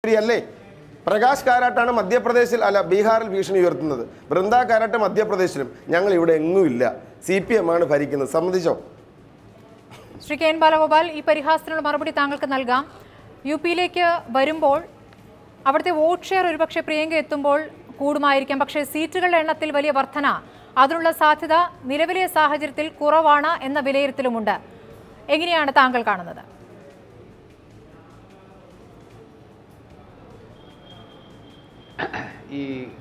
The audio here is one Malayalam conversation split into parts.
ശരിയല്ലേ പ്രകാശ് കാരാട്ടാണ് മധ്യപ്രദേശിൽ അല്ല ബീഹാറിൽ ഭീഷണി ഉയർത്തുന്നത് ബൃന്ദ കാരാട്ട് മധ്യപ്രദേശിലും ഞങ്ങൾ ഇവിടെ എങ്ങുമില്ല സി പി എം ആണ് ഭരിക്കുന്നത് സമ്മതിച്ചോ ശ്രീ കെ എൻ ബാലഗോപാൽ ഈ പരിഹാസത്തിനുള്ള മറുപടി താങ്കൾക്ക് നൽകാം യു പിയിലേക്ക് വരുമ്പോൾ അവിടുത്തെ വോട്ട് ഷെയർ ഒരുപക്ഷെ പ്രിയങ്ക എത്തുമ്പോൾ കൂടുമായിരിക്കാം പക്ഷേ സീറ്റുകളുടെ എണ്ണത്തിൽ വലിയ വർധന അതിനുള്ള സാധ്യത നിലവിലെ സാഹചര്യത്തിൽ കുറവാണ് എന്ന വിലയിരുത്തലുമുണ്ട് എങ്ങനെയാണ് താങ്കൾ കാണുന്നത് ഈ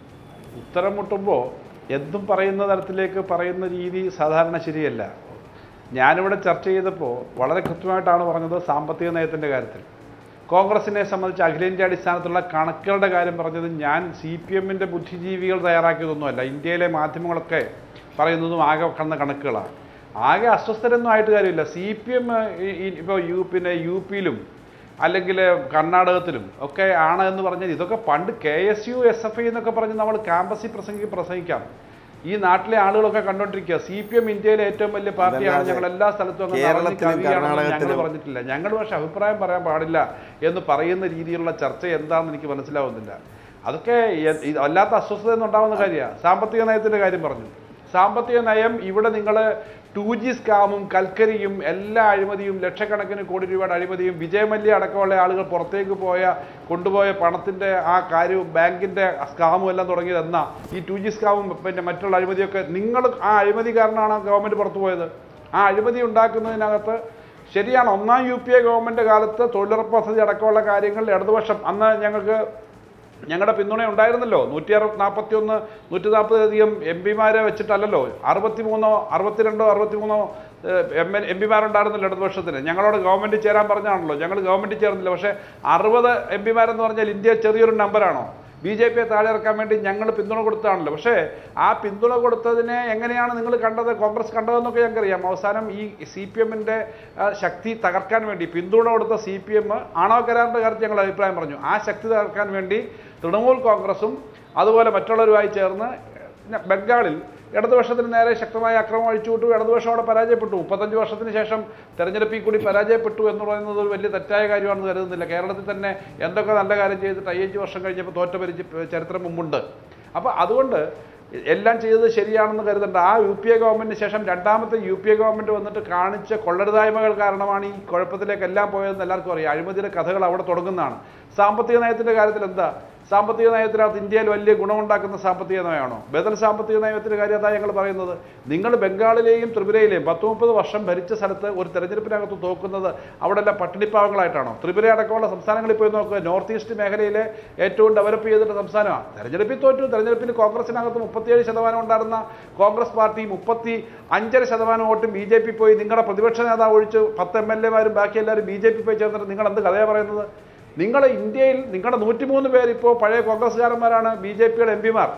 ഉത്തരം മുട്ടുമ്പോൾ എന്തും പറയുന്ന തരത്തിലേക്ക് പറയുന്ന രീതി സാധാരണ ശരിയല്ല ഞാനിവിടെ ചർച്ച ചെയ്തപ്പോൾ വളരെ കൃത്യമായിട്ടാണ് പറഞ്ഞത് സാമ്പത്തിക നയത്തിൻ്റെ കാര്യത്തിൽ കോൺഗ്രസിനെ സംബന്ധിച്ച് അഖിലേന്ത്യാ അടിസ്ഥാനത്തിലുള്ള കണക്കുകളുടെ കാര്യം പറഞ്ഞത് ഞാൻ സി പി എമ്മിൻ്റെ ബുദ്ധിജീവികൾ തയ്യാറാക്കിയതൊന്നുമല്ല ഇന്ത്യയിലെ മാധ്യമങ്ങളൊക്കെ പറയുന്നതും ആകെ കണ്ട കണക്കുകളാണ് ആകെ അസ്വസ്ഥരൊന്നും ആയിട്ട് കാര്യമില്ല സി പി എം ഇപ്പോൾ യു പിന്നെ യു പിയിലും അല്ലെങ്കിൽ കർണാടകത്തിലും ഒക്കെ ആണ് എന്ന് പറഞ്ഞാൽ ഇതൊക്കെ പണ്ട് K S U S F I എന്നൊക്കെ പറഞ്ഞ് നമ്മൾ ക്യാമ്പസിൽ പ്രസംഗി പ്രസംഗിക്കാം ഈ നാട്ടിലെ ആളുകളൊക്കെ കണ്ടുകൊണ്ടിരിക്കുക സി പി എം ഇന്ത്യയിലെ ഏറ്റവും വലിയ പാർട്ടിയാണ് അതല്ലാതെ ഞങ്ങൾ എല്ലാ സ്ഥലത്തും അങ്ങ് നിറഞ്ഞ് കേരളത്തിലും കവിയാണെന്ന് ഞങ്ങൾ കർണാടകത്തിലും പറഞ്ഞിട്ടില്ല ഞങ്ങൾ പക്ഷെ അഭിപ്രായം പറയാൻ പാടില്ല എന്ന് പറയുന്ന രീതിയിലുള്ള ചർച്ച എന്താണെന്ന് എനിക്ക് മനസ്സിലാവുന്നില്ല അതൊക്കെ എ- ഇത് വല്ലാത്ത അസ്വസ്ഥത ഉണ്ടാവുന്ന കാര്യമാണ് സാമ്പത്തിക നയത്തിന്റെ കാര്യം പറഞ്ഞു സാമ്പത്തിക നയം ഇവിടെ നിങ്ങൾ ടു ജി സ്കാമും കൽക്കരിയും എല്ലാ അഴിമതിയും ലക്ഷക്കണക്കിന് കോടി രൂപയുടെ അഴിമതിയും വിജയമല്യ അടക്കമുള്ള ആളുകൾ പുറത്തേക്ക് പോയ കൊണ്ടുപോയ പണത്തിന്റെ ആ കാര്യവും ബാങ്കിന്റെ സ്കാമും എല്ലാം തുടങ്ങിയത് എന്നാ ഈ ടു ജി സ്കാമും പിന്നെ മറ്റുള്ള അഴിമതിയൊക്കെ നിങ്ങൾ ആ അഴിമതി കാരണമാണ് ഗവൺമെന്റ് പുറത്തു പോയത് ആ അഴിമതി ഉണ്ടാക്കുന്നതിനകത്ത് ശരിയാണ് ഒന്നാം യു പി എ ഗവൺമെന്റ് കാലത്ത് തൊഴിലുറപ്പ് പദ്ധതി അടക്കമുള്ള കാര്യങ്ങളിൽ ഇടതുപക്ഷം അന്ന് ഞങ്ങൾക്ക് ഞങ്ങളുടെ പിന്തുണ ഉണ്ടായിരുന്നല്ലോ നൂറ്റി അറുപത്തി നാൽപ്പത്തി ഒന്ന് നൂറ്റി നാൽപ്പതിലധികം എം പിമാരെ വെച്ചിട്ടല്ലല്ലോ അറുപത്തി മൂന്നോ അറുപത്തിരണ്ടോ അറുപത്തി മൂന്നോ എം എൻ എം പിമാരുണ്ടായിരുന്നല്ലോ ഇടതുപക്ഷത്തിന് ഞങ്ങളോട് ഗവൺമെൻറ് ചേരാൻ പറഞ്ഞാണല്ലോ ഞങ്ങൾ ഗവൺമെൻറ് ചേർന്നില്ല പക്ഷേ അറുപത് എം പിമാരെന്ന് പറഞ്ഞാൽ ഇന്ത്യ ചെറിയൊരു നമ്പറാണോ ബി ജെ പിയെ താഴെ ഇറക്കാൻ വേണ്ടി ഞങ്ങൾ പിന്തുണ കൊടുത്തതാണല്ലോ പക്ഷേ ആ പിന്തുണ കൊടുത്തതിനെ എങ്ങനെയാണ് നിങ്ങൾ കണ്ടത് കോൺഗ്രസ് കണ്ടതെന്നൊക്കെ ഞങ്ങൾക്കറിയാം അവസാനം ഈ സി പി എമ്മിൻ്റെ ശക്തി തകർക്കാൻ വേണ്ടി പിന്തുണ കൊടുത്ത സി പി എം ആണവ കരാറിൻ്റെ കാര്യത്തിൽ ഞങ്ങൾ അഭിപ്രായം പറഞ്ഞു ആ ശക്തി തകർക്കാൻ വേണ്ടി തൃണമൂൽ കോൺഗ്രസും അതുപോലെ മറ്റുള്ളവരുമായി ചേർന്ന് ബംഗാളിൽ ഇടതുപക്ഷത്തിന് നേരെ ശക്തമായ അക്രമം അഴിച്ചുവിട്ടു ഇടതുപക്ഷം അവിടെ പരാജയപ്പെട്ടു മുപ്പത്തഞ്ച് വർഷത്തിന് ശേഷം തെരഞ്ഞെടുപ്പിൽ കൂടി പരാജയപ്പെട്ടു എന്ന് പറയുന്നത് ഒരു വലിയ തെറ്റായ കാര്യമാണെന്ന് കരുതുന്നില്ല കേരളത്തിൽ തന്നെ എന്തൊക്കെ നല്ല കാര്യം ചെയ്തിട്ട് അയ്യഞ്ച് വർഷം കഴിഞ്ഞപ്പോൾ തോറ്റ പരിചയ ചരിത്രം മുമ്പുണ്ട് അപ്പോൾ അതുകൊണ്ട് എല്ലാം ചെയ്തത് ശരിയാണെന്ന് കരുതണ്ട ആ യു പി എ ഗവൺമെന്റിന് ശേഷം രണ്ടാമത്തെ യു പി എ ഗവൺമെന്റ് വന്നിട്ട് കാണിച്ച കൊള്ളരുതായ്മകൾ കാരണമാണ് ഈ കുഴപ്പത്തിലേക്ക് എല്ലാം പോയതെന്ന് എല്ലാവർക്കും അറിയാം അഴിമതിയുടെ കഥകൾ അവിടെ തുടങ്ങുന്നതാണ് സാമ്പത്തിക നയത്തിന്റെ കാര്യത്തിൽ എന്താ സാമ്പത്തിക നയത്തിനകത്ത് ഇന്ത്യയിൽ വലിയ ഗുണമുണ്ടാക്കുന്ന സാമ്പത്തിക നയമാണോ ബദൽ സാമ്പത്തിക നയത്തിന്റെ കാര്യം അതാ ഞങ്ങൾ പറയുന്നത് നിങ്ങൾ ബംഗാളിലെയും ത്രിപുരയിലെയും പത്ത് മുപ്പത് വർഷം ഭരിച്ച സ്ഥലത്ത് ഒരു തെരഞ്ഞെടുപ്പിനകത്ത് തോക്കുന്നത് അവിടെ എല്ലാം പട്ടിണിപ്പാവങ്ങളായിട്ടാണോ ത്രിപുര അടക്കമുള്ള സംസ്ഥാനങ്ങളിൽ പോയി നോക്കുക നോർത്ത് ഈസ്റ്റ് മേഖലയിലെ ഏറ്റവും ഡെവലപ്പ് ചെയ്തിട്ട് സംസ്ഥാനമാണ് തെരഞ്ഞെടുപ്പിൽ തോറ്റു തെരഞ്ഞെടുപ്പിൽ കോൺഗ്രസിനകത്ത് മുപ്പത്തിയേഴ് ശതമാനം ഉണ്ടായിരുന്ന കോൺഗ്രസ് പാർട്ടി മുപ്പത്തി അഞ്ചര ശതമാനം വോട്ടും ബി ജെ പി പോയി നിങ്ങളുടെ പ്രതിപക്ഷ നേതാവ് ഒഴിച്ച് പത്ത് എം എൽ എമാരും ബാക്കി എല്ലാവരും ബി ജെ പി പോയി ചേർന്നിട്ട് നിങ്ങൾ എന്ത് കഥയാണ് പറയുന്നത് നിങ്ങൾ ഇന്ത്യയിൽ നിങ്ങളുടെ നൂറ്റിമൂന്ന് പേർ ഇപ്പോൾ പഴയ കോൺഗ്രസ്സുകാരന്മാരാണ് ബി ജെ പിയുടെ എം പിമാർ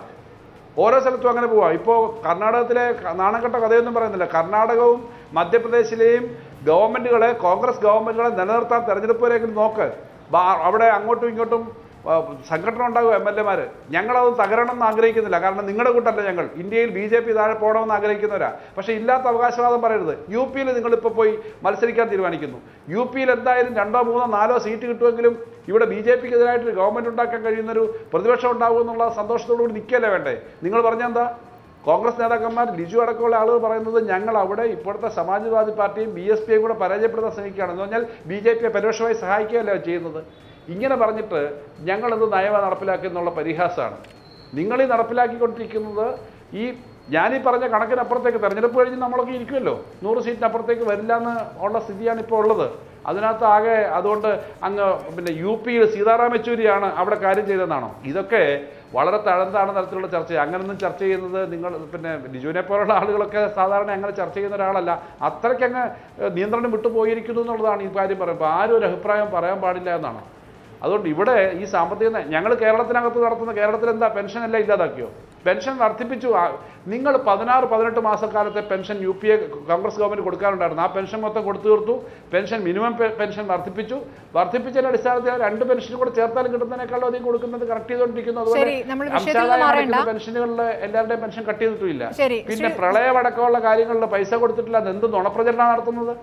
ഓരോ സ്ഥലത്തും അങ്ങനെ പോവാം ഇപ്പോൾ കർണാടകത്തിലെ ക- നാണംകെട്ട കഥയൊന്നും പറയുന്നില്ല കർണാടകവും മധ്യപ്രദേശിലെയും ഗവൺമെൻറ്റുകളെ കോൺഗ്രസ് ഗവൺമെൻറ്റുകളെ നിലനിർത്താൻ തെരഞ്ഞെടുപ്പിലേക്ക് നോക്ക് ബാ- അവിടെ അങ്ങോട്ടും ഇങ്ങോട്ടും ആ, സംഘടന ഉണ്ടാകും എം എൽ എമാർ ഞങ്ങളത് തകരണം എന്ന് ആഗ്രഹിക്കുന്നില്ല കാരണം നിങ്ങളുടെ കൂട്ടല്ല ഞങ്ങൾ ഇന്ത്യയിൽ ബി ജെ പി താഴെ പോകണമെന്ന് ആഗ്രഹിക്കുന്നവരാ പക്ഷേ ഇല്ലാത്ത അവകാശവാദം പറയരുത് യു പിയിൽ നിങ്ങളിപ്പോൾ പോയി മത്സരിക്കാൻ തീരുമാനിക്കുന്നു യു പിയിൽ എന്തായാലും രണ്ടോ മൂന്നോ നാലോ സീറ്റ് കിട്ടുമെങ്കിലും ഇവിടെ ബി ജെ പിക്ക് എതിരായിട്ട് ഗവൺമെൻറ് ഉണ്ടാക്കാൻ കഴിയുന്നൊരു പ്രതിപക്ഷം ഉണ്ടാകും എന്നുള്ള സന്തോഷത്തോടു കൂടി നിൽക്കുകയല്ലേ വേണ്ടേ നിങ്ങൾ പറഞ്ഞെന്താ കോൺഗ്രസ് നേതാക്കന്മാർ ലിജു അടക്കമുള്ള ആളുകൾ പറയുന്നത് ഞങ്ങൾ അവിടെ ഇപ്പോഴത്തെ സമാജ്വാദി പാർട്ടിയും ബി എസ് പിയും കൂടെ പരാജയപ്പെടുത്താൻ ശ്രമിക്കുകയാണ് എന്ന് പറഞ്ഞാൽ ബി ജെ പിയെ പരോക്ഷമായി സഹായിക്കുകയല്ലേ ചെയ്യുന്നത് ഇങ്ങനെ പറഞ്ഞിട്ട് ഞങ്ങളെന്ത് നയമാണ് നടപ്പിലാക്കി എന്നുള്ള പരിഹാസമാണ് നിങ്ങൾ ഈ നടപ്പിലാക്കിക്കൊണ്ടിരിക്കുന്നത് ഈ ഞാനീ പറഞ്ഞ കണക്കിനപ്പുറത്തേക്ക് തെരഞ്ഞെടുപ്പ് കഴിഞ്ഞ് നമ്മളൊക്കെ ഇരിക്കുമല്ലോ നൂറ് സീറ്റിനപ്പുറത്തേക്ക് വരില്ല എന്ന് ഉള്ള സ്ഥിതിയാണ് ഇപ്പോൾ ഉള്ളത് അതിനകത്ത് ആകെ അതുകൊണ്ട് അങ്ങ് പിന്നെ യു പിയിൽ സീതാറാം യെച്ചൂരിയാണ് അവിടെ കാര്യം ചെയ്തതെന്നാണോ ഇതൊക്കെ വളരെ തഴന്താണ് തരത്തിലുള്ള ചർച്ച അങ്ങനൊന്നും ചർച്ച ചെയ്യുന്നത് നിങ്ങൾ പിന്നെ ലിജുവിനെ പോലുള്ള ആളുകളൊക്കെ സാധാരണ അങ്ങനെ ചർച്ച ചെയ്യുന്ന ഒരാളല്ല അത്രയ്ക്ക് അങ്ങ് ഏഹ്, നിയന്ത്രണം വിട്ടു പോയിരിക്കുന്നു എന്നുള്ളതാണ് ഈ കാര്യം പറയുമ്പോൾ ആരും ഒരു അഭിപ്രായം പറയാൻ പാടില്ല എന്നാണ് അതുകൊണ്ട് ഇവിടെ ഈ സാമ്പത്തിക നയ- ഞങ്ങൾ കേരളത്തിനകത്ത് നടത്തുന്ന കേരളത്തിൽ എന്താ പെൻഷൻ എല്ലാം ഇല്ലാതാക്കിയോ പെൻഷൻ വർദ്ധിപ്പിച്ചു ആ- നിങ്ങൾ പതിനാറ് പതിനെട്ട് മാസക്കാലത്തെ pension U P A Congress government കൊടുക്കാറുണ്ടായിരുന്നു ആ പെൻഷൻ മൊത്തം കൊടുത്തു തീർത്തു പെൻഷൻ മിനിമം പെ- പെൻഷൻ വർദ്ധിപ്പിച്ചു വർദ്ധിപ്പിച്ചതിന്റെ അടിസ്ഥാനത്തിൽ ആ രണ്ട് പെൻഷനും കൂടെ ചേർത്താലും കിട്ടുന്നതിനേക്കാളും അധികം കൊടുക്കുന്നത് കറക്റ്റ് ചെയ്തുകൊണ്ടിരിക്കുന്നു ശരി, നമ്മൾ വിഷയത്തിൽ നിന്ന് മാറേണ്ട. പെൻഷനുകളിൽ എല്ലാവരുടെയും പെൻഷൻ കട്ട് ചെയ്തിട്ടില്ല ശരി, പിന്നെ ശ്രീ- പ്രളയമടക്കമുള്ള കാര്യങ്ങളിൽ പൈസ കൊടുത്തിട്ടില്ല അത് എന്ത് നുണപ്രചരണം നടത്തുന്നത്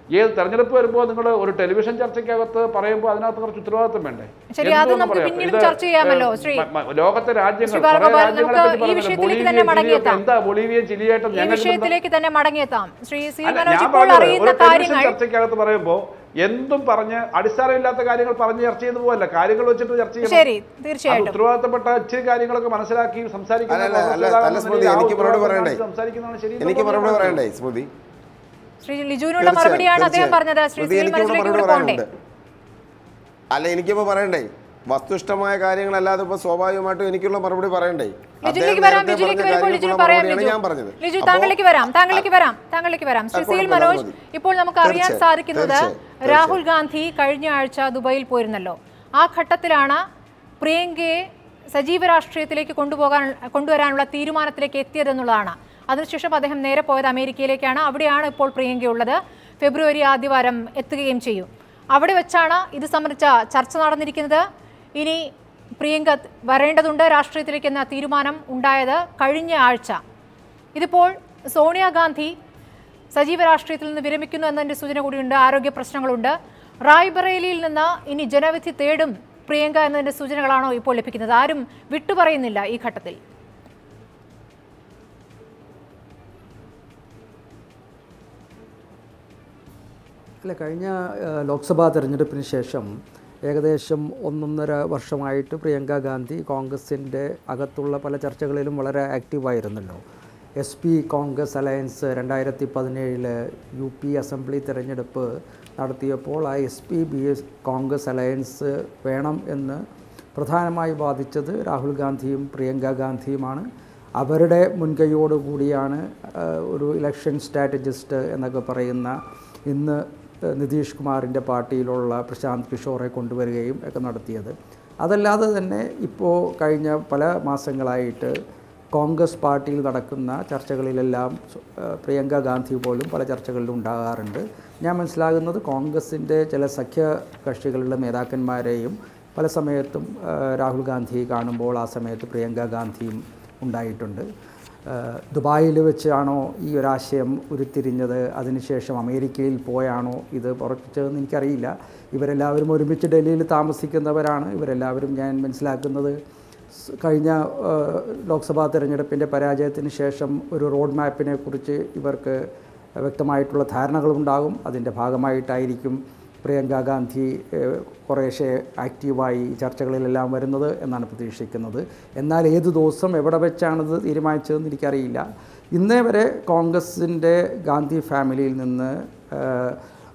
ഏത് തെരഞ്ഞെടുപ്പ് വരുമ്പോൾ നിങ്ങൾ ഒരു ടെലിവിഷൻ ചർച്ചയ്ക്കകത്ത് പറയുമ്പോൾ അതിനകത്ത് കുറച്ച് ഉത്തരവാദിത്വം വേണ്ടേ ശരി, അത് എന്തുകൊണ്ടാ നമുക്ക് പറയാ? പിന്നീട് ഇത്, ചർച്ച ചെയ്യാമല്ലോ, ഏഹ്, ശ്രീ- മ- മ- ലോകത്തെ രാജ്യങ്ങൾ ശ്രീ കുറേ ബാലഗോപാൽ, രാജ്യങ്ങളെ നമുക്ക് പറ്റി ഈ പറഞ്ഞല്ലോ. വിഷയത്തിലേക്ക് ബൊളീവിയ, തന്നെ ചിലിയൊക്കെ മടങ്ങിയെത്താം. എന്താ ബൊളീവിയയും ചിലിയായിട്ടും ഈ ഞങ്ങൾക്ക് ബന്ധം? വിഷയത്തിലേക്ക് തന്നെ മടങ്ങിയെത്താം ശ്രീ സി അല്ല, മനോജ് ഞാൻ ഇപ്പോൾ പറഞ്ഞത് അറിയുന്ന ഒരു ടെലിവിഷൻ കാര്യങ്ങൾ ചർച്ചയ്ക്കകത്ത് പറയുമ്പോൾ എന്തും പറഞ്ഞ് അടിസ്ഥാനമില്ലാത്ത കാര്യങ്ങൾ പറഞ്ഞ് ചർച്ച ചെയ്തു പോകല്ല കാര്യങ്ങൾ വെച്ചിട്ട് ചർച്ച ചെയ്യണം ശരി അത് തീർച്ചയായിട്ടും ഉത്തരവാദിത്തപ്പെട്ട ഇച്ചിരി കാര്യങ്ങളൊക്കെ മനസ്സിലാക്കി സംസാരിക്കുന്ന അല്ല, അല്ല, കോൺഗ്രസ് അല്ല, നേതാവ് അല്ല, എന്ന സ്മൃതി, നിലയിൽ ആ എനിക്ക് മറുപടി ഉത്തരവാദിത്തം പറയണ്ടേ? കാണിച്ച് സംസാരിക്കുന്നതാണ് ശരി എന്ന് എനിക്ക് മറുപടി തോന്നുന്നു. പറയണ്ടേ സ്മൃതി ശ്രീ ലിജുവിനുള്ള തീർച്ചയായും, മറുപടിയാണ് അദ്ദേഹം തീർച്ചയായും. പറഞ്ഞത് ശ്രീ സ്മൃതി, സി എനിക്കിവിടെ മനോജിലേക്ക് മറുപടി കൂടെ പോകണ്ടേ പറയാനുണ്ട് അല്ല എനിക്കിപ്പോ പറയണ്ടേ വസ്തുഷ്ടമായ കാര്യങ്ങളല്ലാതെ ഇപ്പൊ സ്വാഭാവികമായിട്ടും എനിക്കുള്ള മറുപടി പറയണ്ടേ ലിജുലേക്ക് അദ്ദേഹം വരാം നേരത്തെ ലിജുലേക്ക് പറഞ്ഞ വരുമ്പോൾ ലിജു കാര്യങ്ങൾക്കുള്ള പറയാം മറുപടിയാണ് ലിജു ഞാൻ പറഞ്ഞത് ലിജു അപ്പോ- താങ്കളിലേക്ക് വരാം താങ്കളിലേക്ക് വരാം താങ്കളിലേക്ക് വരാം ശ്രീ ആ, സിയിൽ കുഴപ്പമില്ല, മനോജ് മതി. ഇപ്പോൾ നമുക്ക് അറിയാൻ തീർച്ചയായും, സാധിക്കുന്നത് തീർച്ചയായും, രാഹുൽ ഗാന്ധി കഴിഞ്ഞ ആഴ്ച ദുബായിൽ പോയിരുന്നല്ലോ ആ ഘട്ടത്തിലാണ് പ്രിയങ്കയെ സജീവ രാഷ്ട്രീയത്തിലേക്ക് കൊണ്ടുപോകാൻ കൊണ്ടുവരാനുള്ള തീരുമാനത്തിലേക്ക് എത്തിയതെന്നുള്ളതാണ് അതിനുശേഷം അദ്ദേഹം നേരെ പോയത് അമേരിക്കയിലേക്കാണ് അവിടെയാണ് ഇപ്പോൾ പ്രിയങ്കയുള്ളത് ഫെബ്രുവരി ആദ്യവാരം എത്തുകയും ചെയ്യും അവിടെ വെച്ചാണ് ഇത് സംബന്ധിച്ച ചർച്ച നടന്നിരിക്കുന്നത് ഇനി പ്രിയങ്ക വരേണ്ടതുണ്ട് രാഷ്ട്രീയത്തിലേക്ക് എന്ന തീരുമാനം ഉണ്ടായത് കഴിഞ്ഞ ആഴ്ച ഇതിപ്പോൾ സോണിയാഗാന്ധി സജീവ രാഷ്ട്രീയത്തിൽ നിന്ന് വിരമിക്കുന്നു എന്നതിന്റെ സൂചന കൂടിയുണ്ട് ആരോഗ്യ പ്രശ്നങ്ങളുണ്ട് റായ്ബറേലിയിൽ നിന്ന് ഇനി ജനവിധി തേടും പ്രിയങ്ക എന്നതിന്റെ സൂചനകളാണോ ഇപ്പോൾ ലഭിക്കുന്നത് ആരും വിട്ടുപറയുന്നില്ല ഈ ഘട്ടത്തിൽ അല്ല കഴിഞ്ഞ ഏഹ്, ലോക്സഭാ തെരഞ്ഞെടുപ്പിന് ശേഷം ഏകദേശം ഒന്നൊന്നര വർഷമായിട്ട് പ്രിയങ്ക ഗാന്ധി കോൺഗ്രസിൻ്റെ അകത്തുള്ള പല ചർച്ചകളിലും വളരെ ആക്റ്റീവായിരുന്നല്ലോ എസ് പി കോൺഗ്രസ് അലയൻസ് രണ്ടായിരത്തി പതിനേഴില് യു പി അസംബ്ലി തെരഞ്ഞെടുപ്പ് നടത്തിയപ്പോൾ ആ S P B S Congress alliance വേണം എന്ന് പ്രധാനമായി ബാധിച്ചത് രാഹുൽ ഗാന്ധിയും പ്രിയങ്ക ഗാന്ധിയുമാണ് അവരുടെ മുൻകൈയോടുകൂടിയാണ് ആ, ഒരു ഇലക്ഷൻ സ്ട്രാറ്റജിസ്റ്റ് എന്നൊക്കെ പറയുന്ന ഇന്ന് ഏഹ്, നിതീഷ് കുമാറിൻ്റെ പാർട്ടിയിലുള്ള പ്രശാന്ത് കിഷോറെ കൊണ്ടുവരികയും ഒക്കെ നടത്തിയത് അതല്ലാതെ തന്നെ ഇപ്പോൾ കഴിഞ്ഞ പല മാസങ്ങളായിട്ട് കോൺഗ്രസ് പാർട്ടിയിൽ നടക്കുന്ന ചർച്ചകളിലെല്ലാം സു- ഏഹ്, പ്രിയങ്ക ഗാന്ധി പോലും പല ചർച്ചകളിലും ഉണ്ടാകാറുണ്ട് ഞാൻ മനസ്സിലാകുന്നത് കോൺഗ്രസിൻ്റെ ചില സഖ്യ കക്ഷികളുടെ നേതാക്കന്മാരെയും പല സമയത്തും ഏഹ്, രാഹുൽ ഗാന്ധി കാണുമ്പോൾ ആ സമയത്ത് പ്രിയങ്ക ഗാന്ധിയും ഉണ്ടായിട്ടുണ്ട് ഏഹ്, ദുബായിൽ വെച്ചാണോ ഈ ഒരാശയം ഉരുത്തിരിഞ്ഞത് അതിനുശേഷം അമേരിക്കയിൽ പോയാണോ ഇത് പുറച്ചതെന്ന് എനിക്കറിയില്ല ഇവരെല്ലാവരും ഒരുമിച്ച് ഡൽഹിയിൽ താമസിക്കുന്നവരാണ് ഇവരെല്ലാവരും ഞാൻ മനസ്സിലാക്കുന്നത് സ് കഴിഞ്ഞ ഏഹ്, ലോക്സഭാ തെരഞ്ഞെടുപ്പിൻ്റെ പരാജയത്തിന് ശേഷം ഒരു റോഡ് മാപ്പിനെ കുറിച്ച് ഇവർക്ക് വ്യക്തമായിട്ടുള്ള ധാരണകളുണ്ടാകും അതിൻ്റെ ഭാഗമായിട്ടായിരിക്കും പ്രിയങ്ക ഗാന്ധി ഏഹ്, കുറേശ്ശെ ആക്റ്റീവായി ഈ ചർച്ചകളിലെല്ലാം വരുന്നത് എന്നാണ് പ്രതീക്ഷിക്കുന്നത് എന്നാൽ ഏത് ദിവസം എവിടെ വെച്ചാണിത് തീരുമാനിച്ചതെന്ന് എനിക്കറിയില്ല ഇന്നേ വരെ കോൺഗ്രസിൻ്റെ ഗാന്ധി ഫാമിലിയിൽ നിന്ന് ഏഹ്,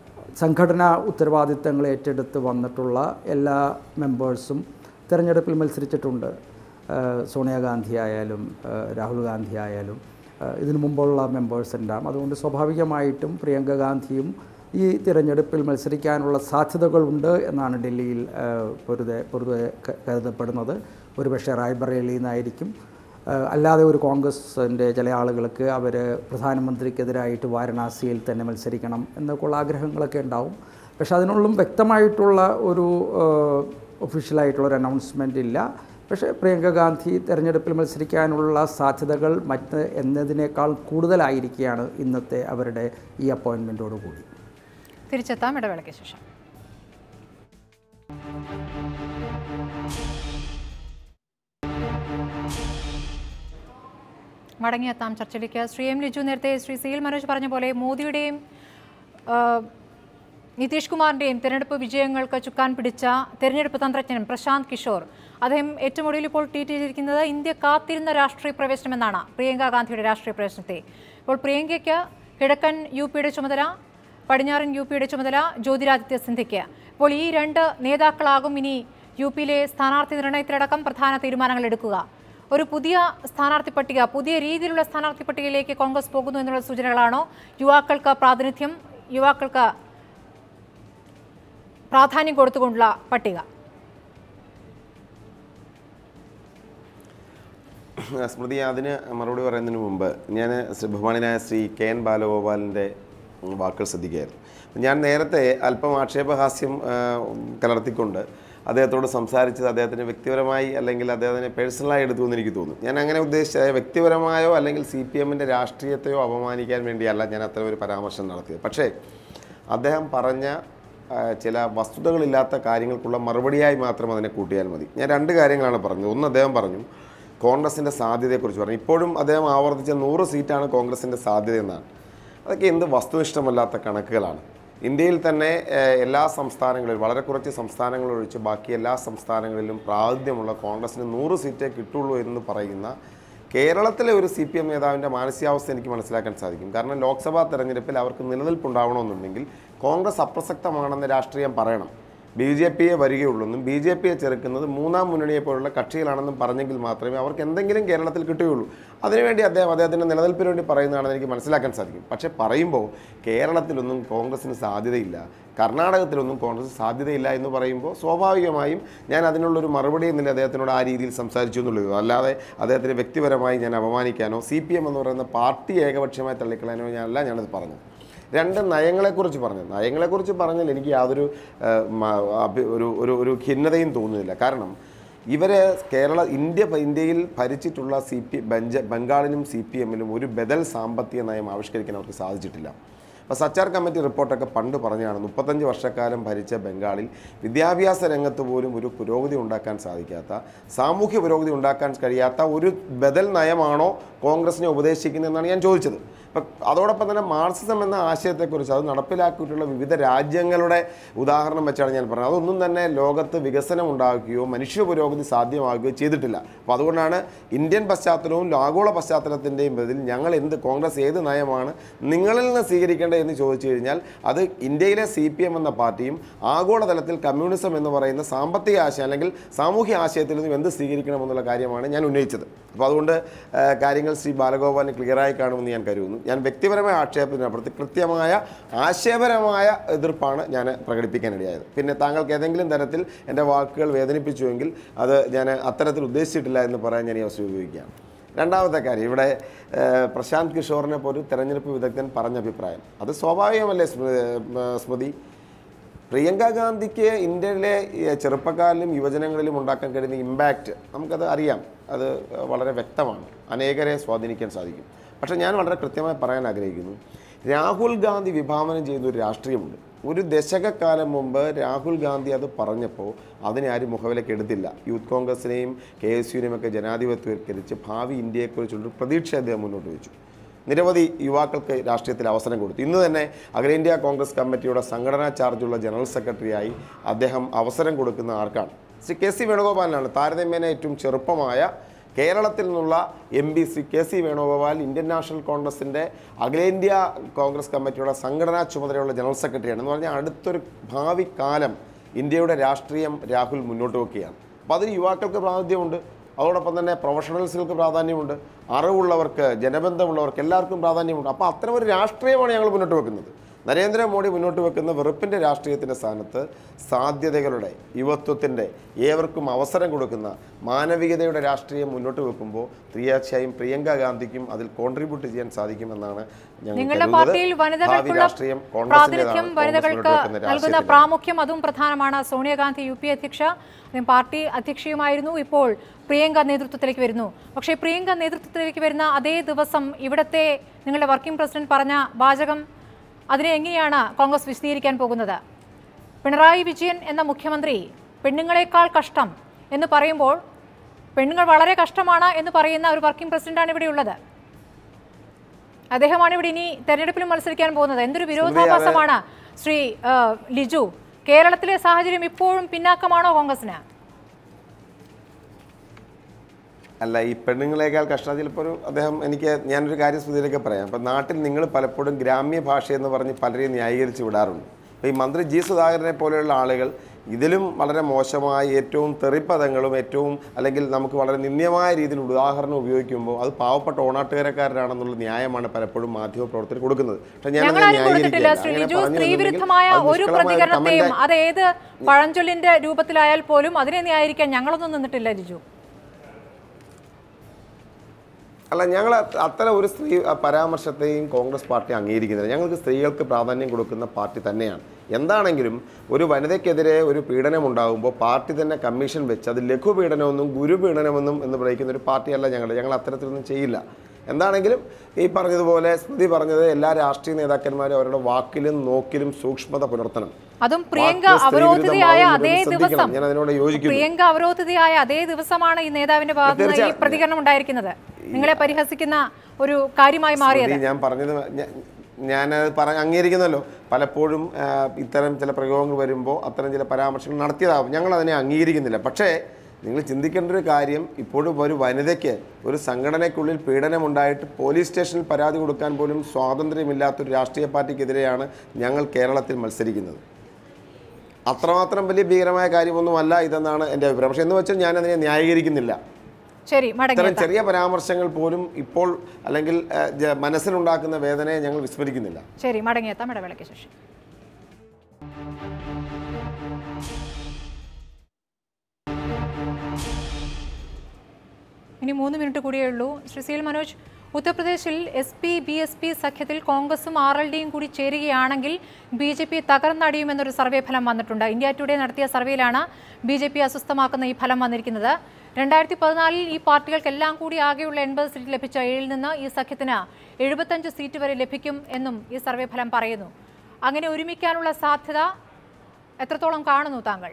സംഘടനാ ഉത്തരവാദിത്തങ്ങൾ ഏറ്റെടുത്ത് വന്നിട്ടുള്ള എല്ലാ മെമ്പേഴ്സും തിരഞ്ഞെടുപ്പിൽ മത്സരിച്ചിട്ടുണ്ട് ഏഹ് സോണിയാഗാന്ധി ആയാലും ഏഹ് രാഹുൽ ഗാന്ധി ആയാലും ഏഹ് ഇതിനു മുമ്പുള്ള മെമ്പേഴ്സ് എല്ലാം അതുകൊണ്ട് സ്വാഭാവികമായിട്ടും പ്രിയങ്ക ഗാന്ധിയും ഈ തിരഞ്ഞെടുപ്പിൽ മത്സരിക്കാനുള്ള സാധ്യതകളുണ്ട് എന്നാണ് ഡൽഹിയിൽ ഏഹ് പൊതുവെ പൊതുവെ ക- കരുതപ്പെടുന്നത് ഒരുപക്ഷെ റായ്ബറേലിയിൽ നിന്നായിരിക്കും ഏഹ് അല്ലാതെ ഒരു കോൺഗ്രസിൻ്റെ ചില ആളുകൾക്ക് അവർ പ്രധാനമന്ത്രിക്കെതിരായിട്ട് വാരണാസിയിൽ തന്നെ മത്സരിക്കണം എന്നൊക്കെയുള്ള ആഗ്രഹങ്ങളൊക്കെ ഉണ്ടാവും പക്ഷെ അതിനുള്ളും വ്യക്തമായിട്ടുള്ള ഒരു ഒഫീഷ്യലായിട്ടുള്ള ഒരു അനൗൺസ്മെൻ്റ് ഇല്ല പക്ഷേ പ്രിയങ്ക ഗാന്ധി തെരഞ്ഞെടുപ്പിൽ മത്സരിക്കാനുള്ള സാധ്യതകൾ മറ്റ് എന്നതിനേക്കാൾ കൂടുതലായിരിക്കുകയാണ് ഇന്നത്തെ അവരുടെ ഈ അപ്പോയിൻമെൻറ്റോടുകൂടി തിരിച്ചെത്താം ഇടവേളയ്ക്ക് ശേഷം മടങ്ങിയെത്താം ചർച്ചയിലേക്ക് ശ്രീ എം ലിജു നേരത്തെ ശ്രീ സിയിൽ മനോജ് പറഞ്ഞ പോലെ മോദിയുടെയും ആ, നിതീഷ് കുമാറിൻ്റെയും തെരഞ്ഞെടുപ്പ് വിജയങ്ങൾക്ക് ചുക്കാൻ പിടിച്ച തെരഞ്ഞെടുപ്പ് തന്ത്രജ്ഞൻ പ്രശാന്ത് കിഷോർ അദ്ദേഹം ഏറ്റവും ഒടുവിൽ ഇപ്പോൾ ട്വീറ്റ് ചെയ്തിരിക്കുന്നത് ഇന്ത്യ കാത്തിരുന്ന രാഷ്ട്രീയ പ്രവേശനം എന്നാണ് പ്രിയങ്ക ഗാന്ധിയുടെ രാഷ്ട്രീയ പ്രവേശനത്തെ ഇപ്പോൾ പ്രിയങ്കയ്ക്ക് കിഴക്കൻ യു പിയുടെ ചുമതല പടിഞ്ഞാറൻ യു പിയുടെ ചുമതല ജ്യോതിരാദിത്യ സിന്ധ്യയ്ക്ക് ഇപ്പോൾ ഈ രണ്ട് നേതാക്കളാകും ഇനി യു പിയിലെ സ്ഥാനാർത്ഥി നിർണയത്തിലടക്കം പ്രധാന തീരുമാനങ്ങൾ എടുക്കുക ഒരു പുതിയ സ്ഥാനാർത്ഥി പട്ടിക പുതിയ രീതിയിലുള്ള സ്ഥാനാർത്ഥി പട്ടികയിലേക്ക് കോൺഗ്രസ് പോകുന്നു എന്നുള്ള സൂചനകളാണോ യുവാക്കൾക്ക് പ്രാതിനിധ്യം യുവാക്കൾക്ക് പ്രാധാന്യം കൊടുത്തുകൊണ്ടുള്ള പട്ടിക സ്മൃതി അതിന് മറുപടി പറയുന്നതിന് മുമ്പ് ഞാൻ ശ്രീ ബഹുമാനായ ശ്രീ കെ എൻ ബാലഗോപാലിൻ്റെ വാക്കുകൾ ശ്രദ്ധിക്കുകയായിരുന്നു ഞാൻ നേരത്തെ അല്പം ആക്ഷേപഹാസ്യം ആ, കലർത്തിക്കൊണ്ട് അദ്ദേഹത്തോട് സംസാരിച്ചത് അദ്ദേഹത്തിന് വ്യക്തിപരമായി അല്ലെങ്കിൽ അദ്ദേഹത്തിനെ പേഴ്സണലായി എടുത്തു എന്ന് എനിക്ക് തോന്നുന്നു ഞാൻ അങ്ങനെ ഉദ്ദേശിച്ചത് വ്യക്തിപരമായോ അല്ലെങ്കിൽ സി പി എമ്മിൻ്റെ രാഷ്ട്രീയത്തെയോ അപമാനിക്കാൻ വേണ്ടിയല്ല ഞാൻ അത്തരം ഒരു പരാമർശം നടത്തിയത് പക്ഷേ അദ്ദേഹം പറഞ്ഞ ആ, ചില വസ്തുതകളില്ലാത്ത കാര്യങ്ങൾക്കുള്ള മറുപടിയായി മാത്രം അതിനെ കൂട്ടിയാൽ മതി ഞാൻ രണ്ട് കാര്യങ്ങളാണ് പറഞ്ഞത് ഒന്ന് അദ്ദേഹം പറഞ്ഞു കോൺഗ്രസിൻ്റെ സാധ്യതയെക്കുറിച്ച് പറഞ്ഞു ഇപ്പോഴും അദ്ദേഹം ആവർത്തിച്ച നൂറ് സീറ്റാണ് കോൺഗ്രസിൻ്റെ സാധ്യത എന്നാണ് അതൊക്കെ എന്ത് വസ്തുനിഷ്ഠമല്ലാത്ത കണക്കുകളാണ് ഇന്ത്യയിൽ തന്നെ ഏഹ്, എല്ലാ സംസ്ഥാനങ്ങളിലും വളരെ കുറച്ച് സംസ്ഥാനങ്ങൾ ഒഴിച്ച് ബാക്കി എല്ലാ സംസ്ഥാനങ്ങളിലും പ്രാതിനിധ്യമുള്ള കോൺഗ്രസിന് നൂറ് സീറ്റേ കിട്ടുള്ളൂ എന്ന് പറയുന്ന കേരളത്തിലെ ഒരു സി പി എം നേതാവിൻ്റെ മാനസികാവസ്ഥ എനിക്ക് മനസ്സിലാക്കാൻ സാധിക്കും കാരണം ലോക്സഭാ തെരഞ്ഞെടുപ്പിൽ അവർക്ക് നിലനിൽപ്പുണ്ടാവണമെന്നുണ്ടെങ്കിൽ കോൺഗ്രസ് അപ്രസക്തമാണെന്ന് രാഷ്ട്രീയം പറയണം ബി ജെ പിയെ വരികയുള്ളൂന്നും ബി ജെ പിയെ ചെറുക്കുന്നത് മൂന്നാം മുന്നണിയെ പോലുള്ള കക്ഷികളാണെന്നും പറഞ്ഞെങ്കിൽ മാത്രമേ അവർക്ക് എന്തെങ്കിലും കേരളത്തിൽ കിട്ടുകയുള്ളൂ അതിനുവേണ്ടി അദ്ദേഹം അദ്ദേഹത്തിൻ്റെ നിലനിൽപ്പിന് വേണ്ടി പറയുന്നതാണെന്ന് എനിക്ക് മനസ്സിലാക്കാൻ സാധിക്കും പക്ഷേ പറയുമ്പോൾ കേരളത്തിലൊന്നും കോൺഗ്രസിന് സാധ്യതയില്ല കർണാടകത്തിലൊന്നും കോൺഗ്രസ് സാധ്യതയില്ല എന്ന് പറയുമ്പോൾ സ്വാഭാവികമായും ഞാൻ അതിനുള്ളൊരു മറുപടി എന്നില്ല അദ്ദേഹത്തിനോട് ആ രീതിയിൽ സംസാരിച്ചു എന്നുള്ളൂ അല്ലാതെ അദ്ദേഹത്തിന് വ്യക്തിപരമായി ഞാൻ അപമാനിക്കാനോ സി പി എം എന്ന് പറയുന്ന പാർട്ടി ഏകപക്ഷീയമായി തള്ളിക്കളയാനോ ഞാനല്ല ഞാനത് പറഞ്ഞത് രണ്ട് നയങ്ങളെക്കുറിച്ച് പറഞ്ഞു നയങ്ങളെക്കുറിച്ച് പറഞ്ഞാൽ എനിക്ക് യാതൊരു ആ, മ- അഭി- ഒരു ഒരു ഒരു ഖിന്നതയും തോന്നുന്നില്ല കാരണം ഇവരെ കേരള ഇന്ത്യ ഇന്ത്യയിൽ ഭരിച്ചിട്ടുള്ള സി പി ബെഞ്ച ബംഗാളിലും സി പി എമ്മിലും ഒരു ബദൽ സാമ്പത്തിക നയം ആവിഷ്കരിക്കാൻ അവർക്ക് സാധിച്ചിട്ടില്ല അപ്പോൾ സച്ചാർ കമ്മിറ്റി റിപ്പോർട്ടൊക്കെ പണ്ട് പറഞ്ഞാണ് മുപ്പത്തഞ്ച് വർഷക്കാലം ഭരിച്ച ബംഗാളിൽ വിദ്യാഭ്യാസ രംഗത്ത് പോലും ഒരു പുരോഗതി ഉണ്ടാക്കാൻ സാധിക്കാത്ത സാമൂഹ്യ പുരോഗതി ഉണ്ടാക്കാൻ കഴിയാത്ത ഒരു ബദൽ നയമാണോ കോൺഗ്രസിനെ ഉപദേശിക്കുന്നതെന്നാണ് ഞാൻ ചോദിച്ചത് ഇപ്പം അതോടൊപ്പം തന്നെ മാർക്സിസം എന്ന ആശയത്തെക്കുറിച്ച് അത് നടപ്പിലാക്കിയിട്ടുള്ള വിവിധ രാജ്യങ്ങളുടെ ഉദാഹരണം വെച്ചാണ് ഞാൻ പറഞ്ഞത് അതൊന്നും തന്നെ ലോകത്ത് വികസനം ഉണ്ടാക്കുകയോ മനുഷ്യ പുരോഗതി സാധ്യമാക്കുകയോ ചെയ്തിട്ടില്ല അപ്പോൾ അതുകൊണ്ടാണ് ഇന്ത്യൻ പശ്ചാത്തലവും ആഗോള പശ്ചാത്തലത്തിൻ്റെയും ബദലിൽ ഞങ്ങൾ എന്ത് കോൺഗ്രസ് ഏത് നയമാണ് നിങ്ങളിൽ നിന്ന് സ്വീകരിക്കേണ്ടത് എന്ന് ചോദിച്ചു കഴിഞ്ഞാൽ അത് ഇന്ത്യയിലെ സി പി എം എന്ന പാർട്ടിയും ആഗോളതലത്തിൽ കമ്മ്യൂണിസം എന്ന് പറയുന്ന സാമ്പത്തിക ആശയം അല്ലെങ്കിൽ സാമൂഹ്യ ആശയത്തിൽ നിന്നും എന്ത് സ്വീകരിക്കണമെന്നുള്ള കാര്യമാണ് ഞാൻ ഉന്നയിച്ചത് അപ്പോൾ അതുകൊണ്ട് ആ, കാര്യങ്ങൾ ശ്രീ ബാലഗോപാലിന് ക്ലിയറായി കാണുമെന്ന് ഞാൻ കരുതുന്നു ഞാൻ വ്യക്തിപരമായ ആക്ഷേപത്തിനപ്പുറത്ത് കൃത്യമായ ആശയപരമായ എതിർപ്പാണ് ഞാൻ പ്രകടിപ്പിക്കാനിടയായത് പിന്നെ താങ്കൾക്ക് ഏതെങ്കിലും തരത്തിൽ എൻ്റെ വാക്കുകൾ വേദനിപ്പിച്ചുവെങ്കിൽ അത് ഞാൻ അത്തരത്തിൽ ഉദ്ദേശിച്ചിട്ടില്ല എന്ന് പറയാൻ ഞാൻ ഈ അവസരം ഉപയോഗിക്കുകയാണ് രണ്ടാമത്തെ കാര്യം ഇവിടെ ഏഹ്, പ്രശാന്ത് കിഷോറിനെ പോലെ ഒരു തെരഞ്ഞെടുപ്പ് വിദഗ്ധൻ പറഞ്ഞ അഭിപ്രായം അത് സ്വാഭാവികമല്ലേ സ്മൃ- ഏഹ്, സ്മൃതി പ്രിയങ്ക ഗാന്ധിക്ക് ഇന്ത്യയിലെ ഈ ചെറുപ്പക്കാരിലും യുവജനങ്ങളിലും ഉണ്ടാക്കാൻ കഴിയുന്ന ഇമ്പാക്റ്റ് നമുക്കത് അറിയാം അത് വളരെ വ്യക്തമാണ് അനേകരെ സ്വാധീനിക്കാൻ സാധിക്കും പക്ഷേ ഞാൻ വളരെ കൃത്യമായി പറയാൻ ആഗ്രഹിക്കുന്നു രാഹുൽ ഗാന്ധി വിഭാവനം ചെയ്യുന്ന ഒരു രാഷ്ട്രീയമുണ്ട് ഒരു ദശകക്കാലം മുമ്പ് രാഹുൽ ഗാന്ധി അത് പറഞ്ഞപ്പോൾ അതിനെ ആരും മുഖവിലേക്ക് എടുത്തില്ല യൂത്ത് കോൺഗ്രസിനെയും കെ എസ് യുവിനെയും ഒക്കെ ജനാധിപത്യവൽക്കരിച്ച് ഭാവി ഇന്ത്യയെക്കുറിച്ചുള്ളൊരു പ്രതീക്ഷ അദ്ദേഹം മുന്നോട്ട് വെച്ചു നിരവധി യുവാക്കൾക്ക് രാഷ്ട്രീയത്തിൽ അവസരം കൊടുത്തു ഇന്ന് തന്നെ അഖിലേന്ത്യാ കോൺഗ്രസ് കമ്മിറ്റിയുടെ സംഘടനാ ചാർജുള്ള ജനറൽ സെക്രട്ടറിയായി അദ്ദേഹം അവസരം കൊടുക്കുന്ന ആർക്കാണ് ശ്രീ കെ സി വേണുഗോപാലിനാണ് താരതമ്യേന ഏറ്റവും ചെറുപ്പമായ കേരളത്തിൽ നിന്നുള്ള M P Shri K C Venugopal Indian national കോൺഗ്രസിൻ്റെ അഖിലേന്ത്യാ കോൺഗ്രസ് കമ്മിറ്റിയുടെ സംഘടനാ ചുമതലയുള്ള ജനറൽ സെക്രട്ടറിയാണ് എന്ന് പറഞ്ഞാൽ അടുത്തൊരു ഭാവി കാലം ഇന്ത്യയുടെ രാഷ്ട്രീയം രാഹുൽ മുന്നോട്ട് വെക്കുകയാണ് അപ്പോൾ അതിന് യുവാക്കൾക്ക് പ്രാതിനിധ്യമുണ്ട് അതോടൊപ്പം തന്നെ പ്രൊഫഷണൽസുകൾക്ക് പ്രാധാന്യമുണ്ട് അറിവുള്ളവർക്ക് ജനബന്ധമുള്ളവർക്ക് എല്ലാവർക്കും പ്രാധാന്യമുണ്ട് അപ്പോൾ അത്തരം ഒരു രാഷ്ട്രീയമാണ് ഞങ്ങൾ മുന്നോട്ട് വെക്കുന്നത് നരേന്ദ്രമോദി മുന്നോട്ട് വെക്കുന്ന വെറുപ്പിൻ്റെ രാഷ്ട്രീയത്തിൻ്റെ സ്ഥാനത്ത് സാധ്യതകളുടെ യുവത്വത്തിൻ്റെ ഏവർക്കും അവസരം കൊടുക്കുന്ന മാനവികതയുടെ രാഷ്ട്രീയം മുന്നോട്ട് വെക്കുമ്പോൾ തീർച്ചയായും പ്രിയങ്ക ഗാന്ധിക്കും അതിൽ കോൺട്രിബ്യൂട്ട് ചെയ്യാൻ സാധിക്കുമെന്നാണ് ഞങ്ങൾ നിങ്ങളുടെ കരുതുന്നത്. പാർട്ടിയിൽ ഭാവി വനിതകൾക്കുള്ള രാഷ്ട്രീയം കോൺഗ്രസിൻ്റെതാണ്. പ്രാതിനിധ്യം കോൺഗ്രസ് വനിതകൾക്ക് മുന്നോട്ട് വെക്കുന്ന നൽകുന്ന രാഷ്ട്രീയത്തിലാണ്. പ്രാമുഖ്യം അതും പ്രധാനമാണ് സോണിയാഗാന്ധി യു പി അധ്യക്ഷ അദ്ദേഹം പാർട്ടി അധ്യക്ഷയുമായിരുന്നു ഇപ്പോൾ പ്രിയങ്ക നേതൃത്വത്തിലേക്ക് വരുന്നു പക്ഷേ പ്രിയങ്ക നേതൃത്വത്തിലേക്ക് വരുന്ന അതേ ദിവസം ഇവിടുത്തെ നിങ്ങളുടെ വർക്കിംഗ് പ്രസിഡന്റ് പറഞ്ഞ വാചകം അതിനെ എങ്ങനെയാണ് കോൺഗ്രസ് വിശദീകരിക്കാൻ പോകുന്നത് പിണറായി വിജയൻ എന്ന മുഖ്യമന്ത്രി പെണ്ണുങ്ങളെക്കാൾ കഷ്ടം എന്ന് പറയുമ്പോൾ പെണ്ണുങ്ങൾ വളരെ കഷ്ടമാണ് എന്ന് പറയുന്ന ഒരു വർക്കിംഗ് പ്രസിഡന്റാണ് ഇവിടെ ഉള്ളത് അദ്ദേഹമാണ് ഇവിടെ ഇനി തെരഞ്ഞെടുപ്പിലും മത്സരിക്കാൻ പോകുന്നത് എന്തൊരു വിരോധാഭാസമാണ് ശ്രീ ആ, ലിജു കേരളത്തിലെ സാഹചര്യം ഇപ്പോഴും പിന്നാക്കമാണോ കോൺഗ്രസിന് അല്ല ഈ പെണ്ണുങ്ങളെക്കാൾ കഷ്ടം ചിലപ്പോൾ ഒരു അദ്ദേഹം എനിക്ക് ഞാനൊരു കാര്യം സ്മൃതിയിലേക്ക് പറയാം അപ്പം നാട്ടിൽ നിങ്ങൾ പലപ്പോഴും ഗ്രാമ്യ ഭാഷ എന്ന് പറഞ്ഞ് പലരെയും ന്യായീകരിച്ച് വിടാറുണ്ട് അപ്പോൾ ഈ മന്ത്രി ജി സുധാകരനെ പോലെയുള്ള ആളുകൾ ഇതിലും വളരെ മോശമായ ഏറ്റവും തെറിപ്പദങ്ങളും ഏറ്റവും അല്ലെങ്കിൽ നമുക്ക് വളരെ നിന്ദ്യമായ രീതിയിൽ ഉദാഹരണം ഉപയോഗിക്കുമ്പോൾ അത് പാവപ്പെട്ട ഓണാട്ടുകാരക്കാരനാണെന്നുള്ള ന്യായമാണ് പലപ്പോഴും മാധ്യമ പ്രവർത്തകർ കൊടുക്കുന്നത് പക്ഷേ ഞാൻ ഞങ്ങൾ ആരും കൊടുത്തിട്ടില്ല ശ്രീ ലിജു സ്ത്രീവിരുദ്ധമായ ഒരു പ്രതികരണത്തെയും അത് ഏത് പഴഞ്ചൊല്ലിന്റെ രൂപത്തിലായാൽ പോലും അതിനെ ന്യായീകരിക്കാൻ ഞങ്ങളൊന്നും നിന്നിട്ടില്ല ലിജു അല്ല ഞങ്ങൾ അത് അത്തരം ഒരു സ്ത്രീ ആ, പരാമർശത്തെയും കോൺഗ്രസ് പാർട്ടി അംഗീകരിക്കുന്നില്ല ഞങ്ങൾക്ക് സ്ത്രീകൾക്ക് പ്രാധാന്യം കൊടുക്കുന്ന പാർട്ടി തന്നെയാണ് എന്താണെങ്കിലും ഒരു വനിതയ്ക്കെതിരെ ഒരു പീഡനം ഉണ്ടാകുമ്പോൾ പാർട്ടി തന്നെ കമ്മീഷൻ വെച്ച് അത് ലഘുപീഡനമെന്നും ഗുരുപീഡനമെന്നും എന്ന് പറയിക്കുന്ന ഒരു പാർട്ടിയല്ല ഞങ്ങൾ ഞങ്ങൾ അത്തരത്തിലൊന്നും ചെയ്യില്ല എന്താണെങ്കിലും ഈ പറഞ്ഞതുപോലെ സ്മൃതി പറഞ്ഞത് എല്ലാ രാഷ്ട്രീയ നേതാക്കന്മാരും അവരുടെ വാക്കിലും നോക്കിലും സൂക്ഷ്മത പുലർത്തണം അതും പ്രിയങ്ക വാക്ക് സ്ത്രീ അവരോധിതയായ വിരുദ്ധമാവുന്നത് അതേ ശ്രദ്ധിക്കണം. ദിവസം ഞാൻ അതിനോട് യോജിക്കുന്നു പ്രിയങ്ക അവരോധിതയായ അതേ ദിവസമാണ് ഈ നേതാവിന്റെ ഭാഗത്ത് നിന്ന് ഈ തീർച്ചയായും. പ്രതികരണം ഉണ്ടായിരിക്കുന്നത് നിങ്ങളെ പരിഹസിക്കുന്ന ഒരു കാര്യമായി മാറിയത് സ്മൃതി, ഞാൻ പറഞ്ഞത് ഞാ- ഞാനത് പറ അംഗീകരിക്കുന്നല്ലോ പലപ്പോഴും ആ, ഇത്തരം ചില പ്രയോഗങ്ങൾ വരുമ്പോൾ അത്തരം ചില പരാമർശങ്ങൾ നടത്തിയതാവും ഞങ്ങൾ അതിനെ അംഗീകരിക്കുന്നില്ല പക്ഷേ നിങ്ങൾ ചിന്തിക്കേണ്ട ഒരു കാര്യം ഇപ്പോഴും ഒരു വനിതയ്ക്ക് ഒരു സംഘടനയ്ക്കുള്ളിൽ പീഡനമുണ്ടായിട്ട് പോലീസ് സ്റ്റേഷനിൽ പരാതി കൊടുക്കാൻ പോലും സ്വാതന്ത്ര്യമില്ലാത്തൊരു രാഷ്ട്രീയ പാർട്ടിക്കെതിരെയാണ് ഞങ്ങൾ കേരളത്തിൽ മത്സരിക്കുന്നത് അത്രമാത്രം വലിയ ഭീകരമായ കാര്യമൊന്നുമല്ല ഇതെന്നാണ് എൻ്റെ അഭിപ്രായം പക്ഷേ എന്ന് വെച്ചാൽ ഞാൻ അതിനെ ന്യായീകരിക്കുന്നില്ല ശരി മടങ്ങി ഇത്തരം ചെറിയ പരാമർശങ്ങൾ പോലും ഇപ്പോൾ അല്ലെങ്കിൽ ആ, ജ- മനസ്സിലുണ്ടാക്കുന്ന വേദനയെ ഞങ്ങൾ വിസ്മരിക്കുന്നില്ല ശരി മടങ്ങിയെത്താം ഇടവേളയ്ക്ക് ശേഷം ഇനി മൂന്ന് മിനിറ്റ് കൂടിയേ ഉള്ളൂ ശ്രീ സീൽ മനോജ് ഉത്തർപ്രദേശിൽ S P B S P സഖ്യത്തിൽ കോൺഗ്രസും ആർ എൽ ഡിയും കൂടി ചേരുകയാണെങ്കിൽ ബി ജെ പി തകർന്നടിയുമെന്നൊരു സർവേ ഫലം വന്നിട്ടുണ്ട് ഇന്ത്യ ടുഡേ നടത്തിയ സർവേയിലാണ് ബി ജെ പി അസ്വസ്ഥമാക്കുന്ന ഈ ഫലം വന്നിരിക്കുന്നത് രണ്ടായിരത്തി പതിനാലിൽ ഈ പാർട്ടികൾക്കെല്ലാം കൂടി ആകെയുള്ള എൺപത് സീറ്റ് ലഭിച്ച ഏഴിൽ നിന്ന് ഈ സഖ്യത്തിന് എഴുപത്തഞ്ച് സീറ്റ് വരെ ലഭിക്കും എന്നും ഈ സർവേ ഫലം പറയുന്നു അങ്ങനെ ഒരുമിക്കാനുള്ള സാധ്യത എത്രത്തോളം കാണുന്നു താങ്കൾ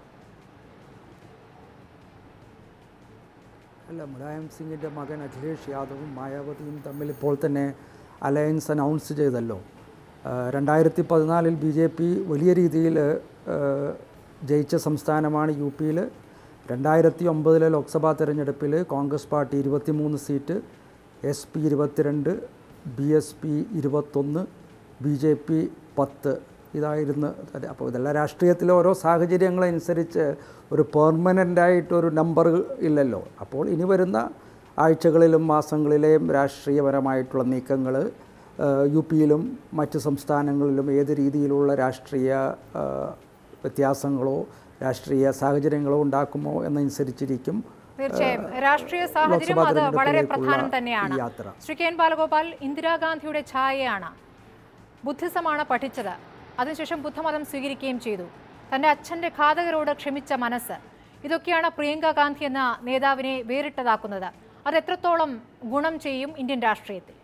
അല്ല മുലായം സിംഗിൻ്റെ മകൻ അഖിലേഷ് യാദവും മായാവതിയും തമ്മിൽ ഇപ്പോൾ തന്നെ അലയൻസ് അനൗൺസ് ചെയ്തല്ലോ ആ, രണ്ടായിരത്തി പതിനാലിൽ ബി ജെ പി വലിയ രീതിയിൽ ആ, ജയിച്ച സംസ്ഥാനമാണ് യു പിയിൽ രണ്ടായിരത്തി ഒമ്പതിലെ ലോക്സഭാ തെരഞ്ഞെടുപ്പിൽ കോൺഗ്രസ് പാർട്ടി ഇരുപത്തിമൂന്ന് സീറ്റ് എസ് പി ഇരുപത്തിരണ്ട് ബി എസ് പി ഇരുപത്തൊന്ന് ബി ജെ പി പത്ത് ഇതായിരുന്നു അത് അപ്പോൾ ഇതെല്ലാം രാഷ്ട്രീയത്തിലെ ഓരോ സാഹചര്യങ്ങളനുസരിച്ച് ഒരു പെർമനൻ്റ് ആയിട്ടൊരു നമ്പർ ഇല്ലല്ലോ അപ്പോൾ ഇനി വരുന്ന ആഴ്ചകളിലും മാസങ്ങളിലെയും രാഷ്ട്രീയപരമായിട്ടുള്ള നീക്കങ്ങൾ യു പിയിലും മറ്റ് സംസ്ഥാനങ്ങളിലും ഏത് രീതിയിലുള്ള രാഷ്ട്രീയ ആ, വ്യത്യാസങ്ങളോ രാഷ്ട്രീയ സാഹചര്യങ്ങളോ ഉണ്ടാക്കുമോ എന്നനുസരിച്ചിരിക്കും തീർച്ചയായും രാഷ്ട്രീയ സാഹചര്യം ലോക്സഭാ അത് വളരെ തെരഞ്ഞെടുപ്പിലേക്കുള്ള പ്രധാനം തന്നെയാണ് ഈ യാത്ര. ശ്രീ കെ എൻ ബാലഗോപാൽ ഇന്ദിരാഗാന്ധിയുടെ ഛായയാണ് ബുദ്ധിസമാണ് പഠിച്ചത് അതിനുശേഷം ബുദ്ധമതം സ്വീകരിക്കുകയും ചെയ്തു തന്റെ അച്ഛന്റെ ഘാതകരോട് ക്ഷമിച്ച മനസ്സ് ഇതൊക്കെയാണ് പ്രിയങ്ക ഗാന്ധി എന്ന നേതാവിനെ വേറിട്ടതാക്കുന്നത് അത് എത്രത്തോളം ഗുണം ചെയ്യും ഇന്ത്യൻ രാഷ്ട്രീയത്തിൽ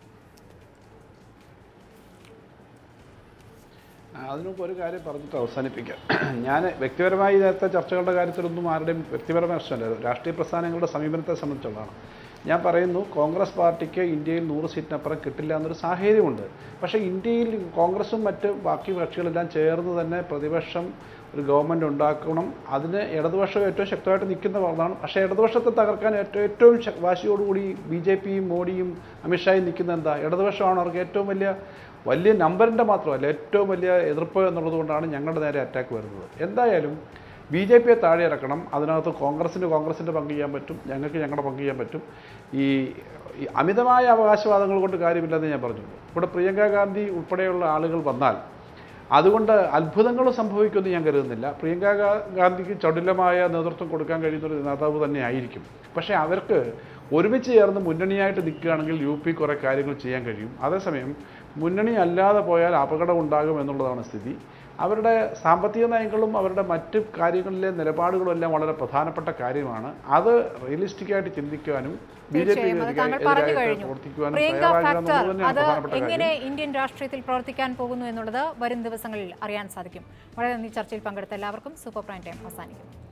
ആ, അതിനുമുമ്പ് ഒരു കാര്യം പറഞ്ഞിട്ട് അവസാനിപ്പിക്കാം ഞാൻ വ്യക്തിപരമായി നേരത്തെ ചർച്ചകളുടെ കാര്യത്തിലൊന്നും ആരുടെയും വ്യക്തിപരമായ പ്രശ്നമല്ല രാഷ്ട്രീയ പ്രസ്ഥാനങ്ങളുടെ സമീപനത്തെ സംബന്ധിച്ചുള്ളതാണ് ഞാൻ പറയുന്നു കോൺഗ്രസ് പാർട്ടിക്ക് ഇന്ത്യയിൽ നൂറ് സീറ്റിനപ്പുറം കിട്ടില്ല എന്നൊരു സാഹചര്യമുണ്ട് പക്ഷേ ഇന്ത്യയിൽ കോൺഗ്രസും മറ്റ് ബാക്കി കക്ഷികളെല്ലാം ചേർന്ന് തന്നെ പ്രതിപക്ഷം ഒരു ഗവൺമെൻറ് ഉണ്ടാക്കണം അതിന് ഇടതുപക്ഷം ഏറ്റവും ശക്തമായിട്ട് നിൽക്കുന്ന പറഞ്ഞതാണ് പക്ഷേ ഇടതുപക്ഷത്തെ തകർക്കാൻ ഏറ്റവും ഏറ്റവും ശ- വാശിയോടുകൂടി ബി ജെ പിയും മോഡിയും അമിത്ഷായും നിൽക്കുന്ന എന്താ ഇടതുപക്ഷമാണ് അവർക്ക് ഏറ്റവും വലിയ വലിയ നമ്പറിൻ്റെ മാത്രമല്ല ഏറ്റവും വലിയ എതിർപ്പ് എന്നുള്ളത് കൊണ്ടാണ് ഞങ്ങളുടെ നേരെ അറ്റാക്ക് വരുന്നത് എന്തായാലും ബി ജെ പിയെ താഴെ ഇറക്കണം അതിനകത്ത് കോൺഗ്രസിന് കോൺഗ്രസിൻ്റെ പങ്ക് ചെയ്യാൻ പറ്റും ഞങ്ങൾക്ക് ഞങ്ങളുടെ പങ്ക് ചെയ്യാൻ പറ്റും ഈ ഈ അമിതമായ അവകാശവാദങ്ങൾ കൊണ്ട് കാര്യമില്ലെന്ന് ഞാൻ പറഞ്ഞു ഇവിടെ പ്രിയങ്ക ഗാന്ധി ഉൾപ്പെടെയുള്ള ആളുകൾ വന്നാൽ അതുകൊണ്ട് അത്ഭുതങ്ങൾ സംഭവിക്കുമെന്ന് ഞാൻ കരുതുന്നില്ല പ്രിയങ്ക ഗാ- ഗാന്ധിക്ക് ചടുലമായ നേതൃത്വം കൊടുക്കാൻ കഴിയുന്ന ഒരു നേതാവ് തന്നെ ആയിരിക്കും പക്ഷേ അവർക്ക് ഒരുമിച്ച് ചേർന്ന് മുന്നണിയായിട്ട് നിൽക്കുകയാണെങ്കിൽ യു പി കുറേ കാര്യങ്ങൾ ചെയ്യാൻ കഴിയും അതേസമയം മുന്നണി അല്ലാതെ പോയാൽ അപകടം ഉണ്ടാകും എന്നുള്ളതാണ് സ്ഥിതി അവരുടെ സാമ്പത്തിക നയങ്ങളും അവരുടെ മറ്റ് കാര്യങ്ങളിലെ നിലപാടുകളും എല്ലാം വളരെ പ്രധാനപ്പെട്ട കാര്യമാണ് അത് റിയലിസ്റ്റിക് ആയിട്ട് ചിന്തിക്കുവാനും ബി ജെ തീർച്ചയായും അത് താങ്കൾ പറഞ്ഞു കഴിഞ്ഞു പ്രവർത്തിക്കുവാനും പ്രിയങ്ക തയ്യാറാകുക ഫാക്ടർ എന്നുള്ളത് തന്നെയാണ് അത് പ്രധാനപ്പെട്ട കാര്യം എങ്ങനെ ഇന്ത്യൻ രാഷ്ട്രീയത്തിൽ പ്രവർത്തിക്കാൻ പോകുന്നു എന്നുള്ളത് വരും ദിവസങ്ങളിൽ അറിയാൻ സാധിക്കും വളരെ നന്ദി ചർച്ചയിൽ പങ്കെടുത്ത എല്ലാവർക്കും സൂപ്പർ പ്രൈം ടൈം അവസാനിക്കും